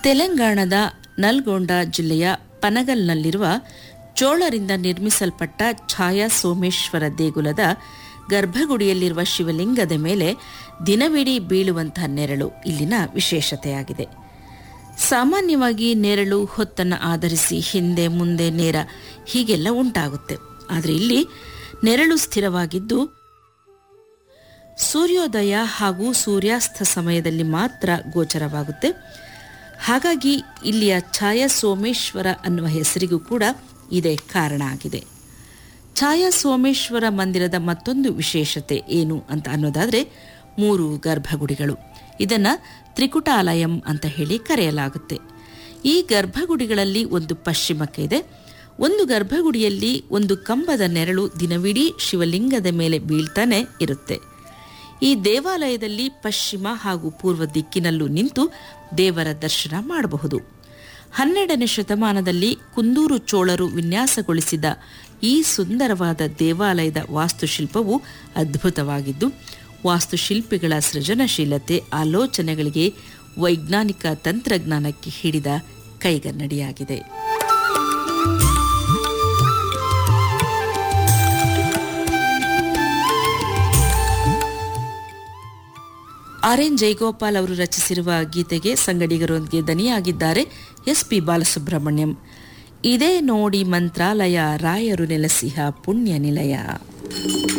ತೆಲಂಗಾಣದ ನಲ್ಗೊಂಡ ಜಿಲ್ಲೆಯ ಪನಗಲ್ನಲ್ಲಿರುವ ಚೋಳರಿಂದ ನಿರ್ಮಿಸಲ್ಪಟ್ಟ ಛಾಯಾ ಸೋಮೇಶ್ವರ ದೇಗುಲದ ಗರ್ಭಗುಡಿಯಲ್ಲಿರುವ ಶಿವಲಿಂಗದ ಮೇಲೆ ದಿನವಿಡೀ ಬೀಳುವಂತಹ ನೆರಳು ಇಲ್ಲಿನ ವಿಶೇಷತೆಯಾಗಿದೆ ಸಾಮಾನ್ಯವಾಗಿ ನೆರಳು ಹೊತ್ತನ್ನು ಆಧರಿಸಿ ಹಿಂದೆ ಮುಂದೆ ನೇರ ಹೀಗೆಲ್ಲ ಉಂಟಾಗುತ್ತೆ ಆದರೆ ಇಲ್ಲಿ ನೆರಳು ಸ್ಥಿರವಾಗಿದ್ದು ಸೂರ್ಯೋದಯ ಹಾಗೂ ಸೂರ್ಯಾಸ್ತ ಸಮಯದಲ್ಲಿ ಮಾತ್ರ ಗೋಚರವಾಗುತ್ತೆ ಹಾಗಾಗಿ ಇಲ್ಲಿಯ ಛಾಯಾ ಸೋಮೇಶ್ವರ ಅನ್ನುವ ಹೆಸರಿಗೂ ಕೂಡ ಇದೇ ಕಾರಣ ಆಗಿದೆ ಛಾಯಾ ಸೋಮೇಶ್ವರ ಮಂದಿರದ ಮತ್ತೊಂದು ವಿಶೇಷತೆ ಏನು ಅಂತ ಅನ್ನೋದಾದರೆ ಮೂರು ಗರ್ಭಗುಡಿಗಳು ಇದನ್ನು ತ್ರಿಕುಟಾಲಯಂ ಅಂತ ಹೇಳಿ ಕರೆಯಲಾಗುತ್ತೆ ಈ ಗರ್ಭಗುಡಿಗಳಲ್ಲಿ ಒಂದು ಪಶ್ಚಿಮಕ್ಕೆ ಇದೆ ಒಂದು ಗರ್ಭಗುಡಿಯಲ್ಲಿ ಒಂದು ಕಂಬದ ನೆರಳು ದಿನವಿಡೀ ಶಿವಲಿಂಗದ ಮೇಲೆ ಬೀಳ್ತಾನೆ ಇರುತ್ತೆ ಈ ದೇವಾಲಯದಲ್ಲಿ ಪಶ್ಚಿಮ ಹಾಗೂ ಪೂರ್ವ ದಿಕ್ಕಿನಲ್ಲೂ ನಿಂತು ದೇವರ ದರ್ಶನ ಮಾಡಬಹುದು ಹನ್ನೆರಡನೇ ಶತಮಾನದಲ್ಲಿ ಕುಂದೂರು ಚೋಳರು ವಿನ್ಯಾಸಗೊಳಿಸಿದ ಈ ಸುಂದರವಾದ ದೇವಾಲಯದ ವಾಸ್ತುಶಿಲ್ಪವು ಅದ್ಭುತವಾಗಿದ್ದು ವಾಸ್ತುಶಿಲ್ಪಿಗಳ ಸೃಜನಶೀಲತೆ ಆಲೋಚನೆಗಳಿಗೆ ವೈಜ್ಞಾನಿಕ ತಂತ್ರಜ್ಞಾನಕ್ಕೆ ಹಿಡಿದ ಕೈಗನ್ನಡಿಯಾಗಿದೆ ಆರ್ ಎನ್ ಜಯಗೋಪಾಲ್ ಅವರು ರಚಿಸಿರುವ ಗೀತೆಗೆ ಸಂಗಡಿಗರೊಂದಿಗೆ ದನಿಯಾಗಿದ್ದಾರೆ ಎಸ್ ಪಿ ಬಾಲಸುಬ್ರಹ್ಮಣ್ಯಂ ಇದೇ ನೋಡಿ ಮಂತ್ರಾಲಯ ರಾಯರು ನೆಲೆಸಿಹ ಪುಣ್ಯ ನಿಲಯ